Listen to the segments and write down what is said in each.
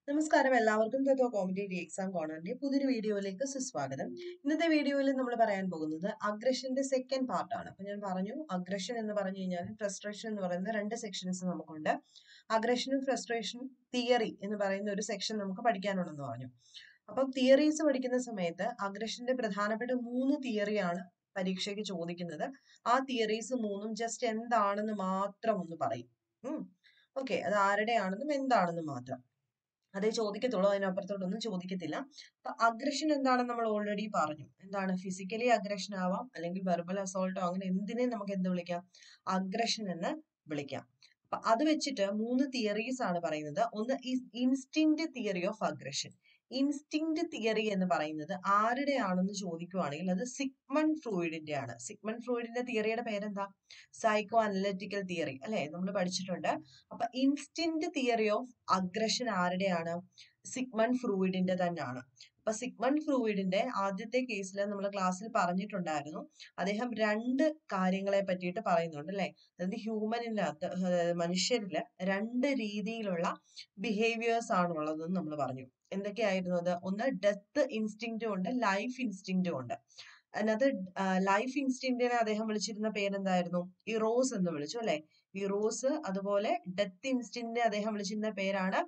നമസ്കാരം എല്ലാവർക്കും തത്വ competitive exam കോർണറിന്റെ പുതിയൊരു വീഡിയോയിലേക്ക് സുസ്വാഗതം ഇന്നത്തെ വീഡിയോയിൽ നമ്മൾ പറയാൻ പോകുന്നത് അഗ്രഷന്റെ സെക്കൻഡ് പാർട്ടാണ് അപ്പൊ ഞാൻ പറഞ്ഞു അഗ്രഷൻ എന്ന് പറഞ്ഞു കഴിഞ്ഞാൽ ഫ്രസ്ട്രേഷൻ എന്ന് പറയുന്ന രണ്ട് സെക്ഷൻസ് നമുക്കുണ്ട് അഗ്രഷനും ഫ്രസ്ട്രേഷനും തിയറി എന്ന് പറയുന്ന ഒരു സെക്ഷൻ നമുക്ക് പഠിക്കാനുണ്ടെന്ന് പറഞ്ഞു അപ്പൊ തിയറീസ് പഠിക്കുന്ന സമയത്ത് അഗ്രഷന്റെ പ്രധാനപ്പെട്ട മൂന്ന് തിയറിയാണ് പരീക്ഷയ്ക്ക് ചോദിക്കുന്നത് ആ തിയറീസ് മൂന്നും ജസ്റ്റ് എന്താണെന്ന് മാത്രം ഒന്ന് പറയും ഓക്കെ അത് ആരുടെയാണെന്നും എന്താണെന്നും മാത്രം അതേ ചോദിക്കത്തുള്ളൂ അതിനപ്പുറത്തോട്ടൊന്നും ചോദിക്കത്തില്ല അപ്പൊ അഗ്രഷൻ എന്താണെന്ന് നമ്മൾ ഓൾറെഡി പറഞ്ഞു എന്താണ് ഫിസിക്കലി അഗ്രഷൻ ആവാം അല്ലെങ്കിൽ വെർബൽ അസോൾട്ടോ അങ്ങനെ എന്തിനെ നമുക്ക് എന്ത് വിളിക്കാം അഗ്രഷൻ എന്ന് വിളിക്കാം അപ്പൊ അത് വെച്ചിട്ട് മൂന്ന് തിയറീസ് ആണ് പറയുന്നത് ഒന്ന് instinct theory of aggression instinct theory എന്ന് പറയുന്നത് ആരുടെയാണെന്ന് ചോദിക്കുവാണെങ്കിൽ അത് സിഗ്മൺ ഫ്രൂയിഡിന്റെ ആണ് സിഗ്മൺ ഫ്രൂയിഡിന്റെ തിയറിയുടെ പേരെന്താ സൈക്കോ അനലറ്റിക്കൽ തിയറി അല്ലെ നമ്മൾ പഠിച്ചിട്ടുണ്ട് അപ്പൊ ഇൻസ്റ്റിങ്ക്ട് തിയറി ഓഫ് അഗ്രഷൻ ആരുടെയാണ് സിഗ്മൺ ഫ്രൂയിഡിന്റെ തന്നെയാണ് അപ്പൊ സിഗ്മൺ ഫ്രൂയിഡിന്റെ ആദ്യത്തെ കേസിൽ നമ്മൾ ക്ലാസ്സിൽ പറഞ്ഞിട്ടുണ്ടായിരുന്നു അദ്ദേഹം രണ്ട് കാര്യങ്ങളെ പറ്റിയിട്ട് പറയുന്നുണ്ട് അല്ലെ അതായത് ഹ്യൂമനിനകത്ത് മനുഷ്യരില് രണ്ട് രീതിയിലുള്ള ബിഹേവിയേഴ്സ് ആണുള്ളതെന്ന് നമ്മൾ പറഞ്ഞു എന്തൊക്കെയായിരുന്നു അത് ഒന്ന് ഡെത്ത് ഇൻസ്റ്റിങ്റ്റും ഉണ്ട് ലൈഫ് ഇൻസ്റ്റിങ്റ്റും ഉണ്ട് അതിനകത്ത് ലൈഫ് ഇൻസ്റ്റിങ്റ്റിനെ അദ്ദേഹം വിളിച്ചിരുന്ന പേരെന്തായിരുന്നു ഇറോസ് എന്ന് വിളിച്ചു അല്ലെ ഇറോസ് അതുപോലെ ഡെത്ത് ഇൻസ്റ്റിങ്റ്റിനെ അദ്ദേഹം വിളിച്ചിരുന്ന പേരാണ്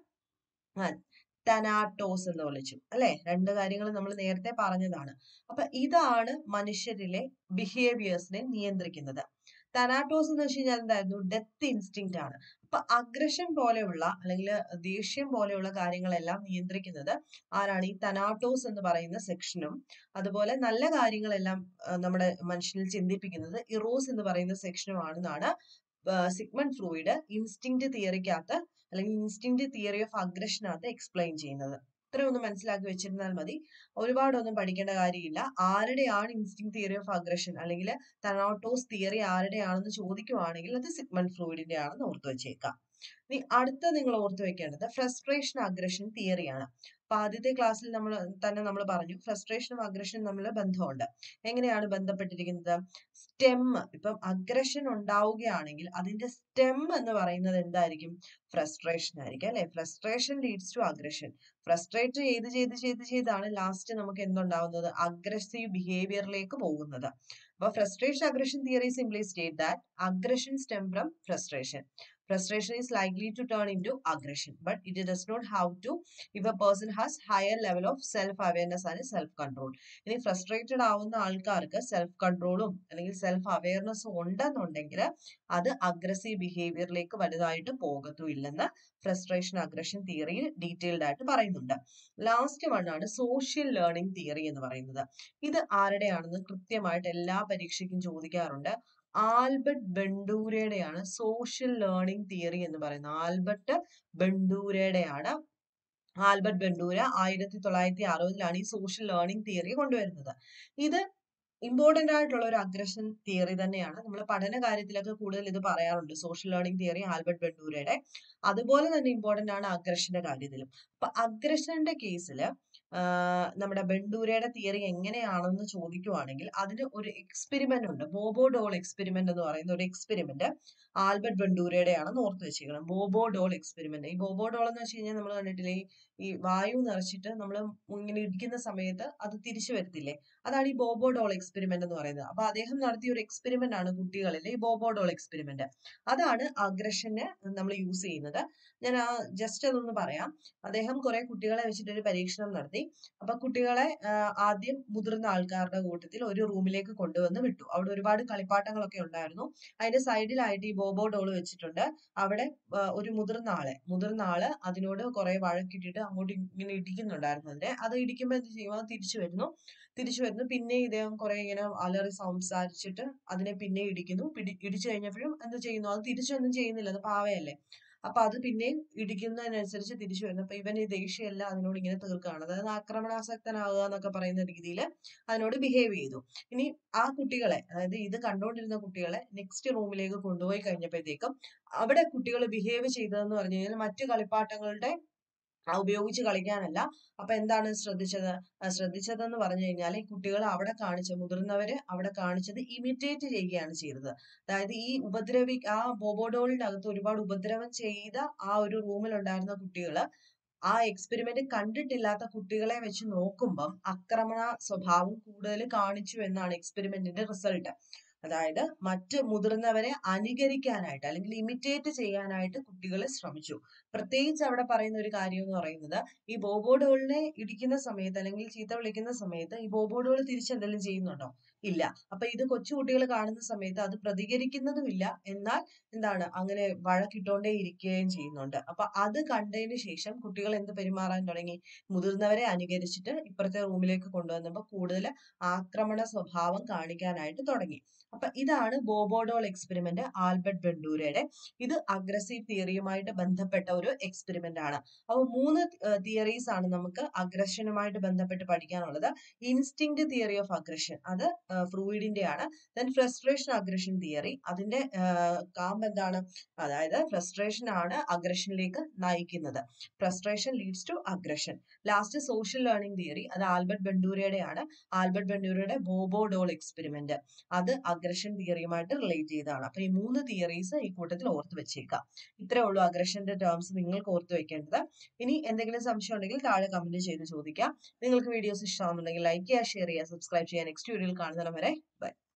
തനാട്ടോസ് എന്ന് വിളിച്ചു അല്ലെ രണ്ട് കാര്യങ്ങൾ നമ്മൾ നേരത്തെ പറഞ്ഞതാണ് അപ്പൊ ഇതാണ് മനുഷ്യരിലെ ബിഹേവിയേഴ്സിനെ നിയന്ത്രിക്കുന്നത് തനാട്ടോസ് എന്ന് വെച്ച് കഴിഞ്ഞാൽ എന്തായിരുന്നു ഡെത്ത് ഇൻസ്റ്റിങ്ക്റ്റ് ആണ് അപ്പൊ അഗ്രഷൻ പോലെയുള്ള അല്ലെങ്കിൽ ദേഷ്യം പോലെയുള്ള കാര്യങ്ങളെല്ലാം നിയന്ത്രിക്കുന്നത് ആരാണ് ഈ തനാട്ടോസ് എന്ന് പറയുന്ന സെക്ഷനും അതുപോലെ നല്ല കാര്യങ്ങളെല്ലാം നമ്മുടെ മനുഷ്യനിൽ ചിന്തിപ്പിക്കുന്നത് ഇറോസ് എന്ന് പറയുന്ന സെക്ഷനും ആണെന്നാണ് സിഗ്മൺ ഫ്രൂയിഡ് ഇൻസ്റ്റിങ്ക്റ്റ് തിയറിക്കകത്ത് അല്ലെങ്കിൽ ഇൻസ്റ്റിങ്ക്റ്റ് തിയറി ഓഫ് അഗ്രഷനകത്ത് എക്സ്പ്ലെയിൻ ചെയ്യുന്നത് ഇത്ര ഒന്ന് മനസ്സിലാക്കി വെച്ചിരുന്നാൽ മതി ഒരുപാടൊന്നും പഠിക്കേണ്ട കാര്യമില്ല ആരുടെയാണ് ഇൻസ്റ്റിങ് തിയറി ഓഫ് അഗ്രഷൻ അല്ലെങ്കിൽ തനോട്ടോസ് തിയറി ആരുടെയാണെന്ന് ചോദിക്കുവാണെങ്കിൽ അത് സിഗ്മൺ ഫ്ലൂയിഡിന്റെ ആണെന്ന് ഓർത്തു വെച്ചേക്കാം ഇനി അടുത്ത നിങ്ങൾ ഓർത്തു വെക്കേണ്ടത് ഫ്രസ്ട്രേഷൻ അഗ്രഷൻ തിയറിയാണ് അപ്പൊ ആദ്യത്തെ ക്ലാസ്സിൽ നമ്മൾ തന്നെ നമ്മൾ പറഞ്ഞു ഫ്രസ്ട്രേഷനും അഗ്രഷനും തമ്മിൽ ബന്ധമുണ്ട് എങ്ങനെയാണ് ബന്ധപ്പെട്ടിരിക്കുന്നത് സ്റ്റെം ഇപ്പം അഗ്രഷൻ ഉണ്ടാവുകയാണെങ്കിൽ അതിന്റെ സ്റ്റെം എന്ന് പറയുന്നത് എന്തായിരിക്കും ഫ്രസ്ട്രേഷൻ ആയിരിക്കും അല്ലെ frustration leads to aggression frustrate ചെയ്ത് ചെയ്ത് ചെയ്ത് ചെയ്താണ് ലാസ്റ്റ് നമുക്ക് എന്തുണ്ടാവുന്നത് അഗ്രസീവ് ബിഹേവിയറിലേക്ക് പോകുന്നത് അപ്പൊ frustration aggression theory simply state that aggression stem from frustration frustration is likely to turn into aggression but it does not have to if a person has higher level of self awareness and self control ഇനി frustrated ആവുന്ന ആൾക്കാർക്ക് self കൺട്രോളും അല്ലെങ്കിൽ self അവയർനെസ്സും ഉണ്ടെന്നുണ്ടെങ്കിൽ അത് aggressive ബിഹേവിയറിലേക്ക് വലുതായിട്ട് പോകത്തുമില്ലെന്ന് frustration aggression തിയറിയിൽ ഡീറ്റെയിൽഡ് ആയിട്ട് പറയുന്നുണ്ട് ലാസ്റ്റ് വൺ ആണ് സോഷ്യൽ ലേണിംഗ് തിയറി എന്ന് പറയുന്നത് ഇത് ആരുടെയാണെന്ന് കൃത്യമായിട്ട് എല്ലാ പരീക്ഷയ്ക്കും ചോദിക്കാറുണ്ട് ആൽബർട്ട് ബെണ്ടൂരയുടെയാണ് സോഷ്യൽ ലേണിംഗ് തിയറി എന്ന് പറയുന്നത് ആൽബർട്ട് ബെണ്ടൂരയുടെയാണ് ആൽബർട്ട് ബെണ്ടൂര ആയിരത്തി തൊള്ളായിരത്തി അറുപതിലാണ് ഈ സോഷ്യൽ ലേണിംഗ് തിയറി കൊണ്ടുവരുന്നത് ഇത് ഇമ്പോർട്ടന്റ് ആയിട്ടുള്ള ഒരു അഗ്രഷൻ തിയറി തന്നെയാണ് നമ്മൾ പഠന കാര്യത്തിലൊക്കെ കൂടുതൽ ഇത് പറയാറുണ്ട് സോഷ്യൽ ലേണിംഗ് തിയറി ആൽബർട്ട് ബെണ്ടൂരയുടെ അതുപോലെ തന്നെ ഇമ്പോർട്ടന്റ് ആണ് അഗ്രഷന്റെ കാര്യത്തിലും അപ്പൊ അഗ്രഷന്റെ കേസിൽ നമ്മുടെ ബെണ്ടൂരയുടെ തിയറി എങ്ങനെയാണെന്ന് ചോദിക്കുവാണെങ്കിൽ അതിന് ഒരു എക്സ്പെരിമെന്റ് ഉണ്ട് ബോബോ ഡോൾ എക്സ്പെരിമെന്റ് എന്ന് പറയുന്ന ഒരു എക്സ്പെരിമെന്റ് ആൽബർട്ട് ബെണ്ടൂരയുടെ ആണെന്ന് ഓർത്ത് വെച്ചിരിക്കണം ബോബോ ഡോൾ എക്സ്പെരിമെന്റ് ഈ ബോബോ ഡോൾ എന്ന് വെച്ച് കഴിഞ്ഞാൽ നമ്മൾ കണ്ടിട്ടില്ലേ ഈ വായു നിറച്ചിട്ട് നമ്മൾ ഇങ്ങനെ ഇരിക്കുന്ന സമയത്ത് അത് തിരിച്ചു വരത്തില്ലേ അതാണ് ഈ ബോബോ ഡോൾ എക്സ്പെരിമെന്റ് എന്ന് പറയുന്നത് അപ്പൊ അദ്ദേഹം നടത്തിയ ഒരു എക്സ്പെരിമെന്റ് ആണ് കുട്ടികളിൽ ഈ ബോബോ ഡോൾ എക്സ്പെരിമെന്റ് അതാണ് അഗ്രഷന് നമ്മൾ യൂസ് ചെയ്യുന്നത് ഞാൻ ആ ജസ്റ്റ് അതൊന്ന് പറയാം അദ്ദേഹം കുറെ കുട്ടികളെ വെച്ചിട്ട് ഒരു പരീക്ഷണം നടത്തി അപ്പൊ കുട്ടികളെ ആദ്യം മുതിർന്ന ആൾക്കാരുടെ കൂട്ടത്തിൽ ഒരു റൂമിലേക്ക് കൊണ്ടുവന്ന് വിട്ടു അവിടെ ഒരുപാട് കളിപ്പാട്ടങ്ങളൊക്കെ ഉണ്ടായിരുന്നു അതിന്റെ സൈഡിലായിട്ട് ഈ ബോബോ ഡോൾ വെച്ചിട്ടുണ്ട് അവിടെ ഒരു മുതിർന്ന ആളെ മുതിർന്ന ആള് അതിനോട് കുറെ വഴക്കിട്ടിട്ട് അങ്ങോട്ട് ഇങ്ങനെ ഇടിക്കുന്നുണ്ടായിരുന്നു അതിനെ അത് ഇടിക്കുമ്പോൾ എന്ത് ചെയ്യും അത് തിരിച്ചു വരുന്നു തിരിച്ചു വരുന്നു പിന്നെ ഇദ്ദേഹം കുറെ ഇങ്ങനെ അലറി സംസാരിച്ചിട്ട് അതിനെ പിന്നെ ഇടിക്കുന്നു പിടി ഇടിച്ചു കഴിഞ്ഞപ്പോഴും എന്ത് ചെയ്യുന്നു അത് തിരിച്ചൊന്നും ചെയ്യുന്നില്ല അത് പാവയല്ലേ അപ്പൊ അത് പിന്നെയും ഇടിക്കുന്നതിനനുസരിച്ച് തിരിച്ചു വരുന്നു അപ്പൊ ഇവൻ ഈ ദേഷ്യമെല്ലാം അതിനോട് ഇങ്ങനെ തീർക്കുകയാണ് അതായത് ആക്രമണാസക്തനാകുക എന്നൊക്കെ പറയുന്ന രീതിയിൽ അതിനോട് ബിഹേവ് ചെയ്തു ഇനി ആ കുട്ടികളെ അതായത് ഇത് കണ്ടുകൊണ്ടിരുന്ന കുട്ടികളെ നെക്സ്റ്റ് റൂമിലേക്ക് കൊണ്ടുപോയി കഴിഞ്ഞപ്പോഴത്തേക്കും അവിടെ കുട്ടികൾ ബിഹേവ് ചെയ്തതെന്ന് പറഞ്ഞു കഴിഞ്ഞാൽ മറ്റു കളിപ്പാട്ടങ്ങളുടെ ഉപയോഗിച്ച് കളിക്കാനല്ല അപ്പൊ എന്താണ് ശ്രദ്ധിച്ചത് ശ്രദ്ധിച്ചതെന്ന് പറഞ്ഞു കഴിഞ്ഞാൽ ഈ കുട്ടികൾ അവിടെ കാണിച്ച മുതിർന്നവര് അവിടെ കാണിച്ചത് ഇമിറ്റേറ്റ് ചെയ്യുകയാണ് ചെയ്തത് അതായത് ഈ ഉപദ്രവി ആ ബോബോഡോളിന്റെ അകത്ത് ഒരുപാട് ഉപദ്രവം ചെയ്ത ആ ഒരു റൂമിൽ ഉണ്ടായിരുന്ന കുട്ടികള് ആ എക്സ്പെരിമെന്റ് കണ്ടിട്ടില്ലാത്ത കുട്ടികളെ വെച്ച് നോക്കുമ്പം ആക്രമണ സ്വഭാവം കൂടുതൽ കാണിച്ചു എന്നാണ് എക്സ്പെരിമെന്റിന്റെ റിസൾട്ട് അതായത് മറ്റ് മുതിർന്നവരെ അനുകരിക്കാനായിട്ട് അല്ലെങ്കിൽ ഇമിറ്റേറ്റ് ചെയ്യാനായിട്ട് കുട്ടികൾ ശ്രമിച്ചു പ്രത്യേകിച്ച് അവിടെ പറയുന്ന ഒരു കാര്യം എന്ന് പറയുന്നത് ഈ ബോബോഡോളിനെ ഇടിക്കുന്ന സമയത്ത് അല്ലെങ്കിൽ ചീത്ത വിളിക്കുന്ന സമയത്ത് ഈ ബോബോഡോൾ തിരിച്ചെന്തെങ്കിലും ചെയ്യുന്നുണ്ടോ ഇല്ല അപ്പൊ ഇത് കൊച്ചുകുട്ടികൾ കാണുന്ന സമയത്ത് അത് പ്രതികരിക്കുന്നതുമില്ല എന്നാൽ എന്താണ് അങ്ങനെ വഴക്കിട്ടോണ്ടേ ഇരിക്കുകയും ചെയ്യുന്നുണ്ട് അപ്പൊ അത് കണ്ടതിന് ശേഷം കുട്ടികൾ എന്ത് പെരുമാറാൻ തുടങ്ങി മുതിർന്നവരെ അനുകരിച്ചിട്ട് ഇപ്പുറത്തെ റൂമിലേക്ക് കൊണ്ടുവന്നപ്പോൾ കൂടുതൽ ആക്രമണ സ്വഭാവം കാണിക്കാനായിട്ട് തുടങ്ങി അപ്പൊ ഇതാണ് ബോബോഡോൾ എക്സ്പെരിമെന്റ് ആൽബർട്ട് ബെൻഡൂരയുടെ ഇത് അഗ്രസീവ് തിയറിയുമായിട്ട് ബന്ധപ്പെട്ട ഒരു എക്സ്പെരിമെന്റ് ആണ് അപ്പൊ മൂന്ന് തിയറീസ് ആണ് നമുക്ക് അഗ്രഷനുമായിട്ട് ബന്ധപ്പെട്ട് പഠിക്കാനുള്ളത് ഇൻസ്റ്റിങ് തിയറി ഓഫ് അഗ്രഷൻ അത് ഫ്രൂയിഡിന്റെ ആണ് ദെൻ ഫ്രസ്ട്രേഷൻ അഗ്രഷൻ തിയറി അതിന്റെ കാമ്പ് എന്താണ് അതായത് ഫ്രസ്ട്രേഷൻ ആണ് അഗ്രഷനിലേക്ക് നയിക്കുന്നത് frustration leads to aggression last social learning theory അത് ആൽബർട്ട് ബെൻഡൂരയുടെ ആണ് ആൽബർട്ട് ബെൻഡൂരയുടെ ബോബോഡോൾ എക്സ്പെരിമെന്റ് അത് അഗ്രഷൻ തിയറിയുമായിട്ട് റിലേറ്റ് ചെയ്തതാണ് അപ്പൊ ഈ മൂന്ന് തിയറീസ് ഈ കൂട്ടത്തിൽ ഓർത്ത് വെച്ചേക്കാം ഇത്രേ ഉള്ളൂ അഗ്രഷന്റെ ടേംസ് നിങ്ങൾക്ക് ഓർത്ത് വെക്കേണ്ടത് ഇനി എന്തെങ്കിലും സംശയം ഉണ്ടെങ്കിൽ താഴെ കമന്റ് ചെയ്ത് ചോദിക്കാം നിങ്ങൾക്ക് വീഡിയോസ് ഇഷ്ടമാണെന്നുണ്ടെങ്കിൽ ലൈക്ക് ചെയ്യുക ഷെയർ ചെയ്യുക സബ്സ്ക്രൈബ് ചെയ്യുക നെക്സ്റ്റ് വീഡിയോയിൽ കാണുന്നവരെ ബൈ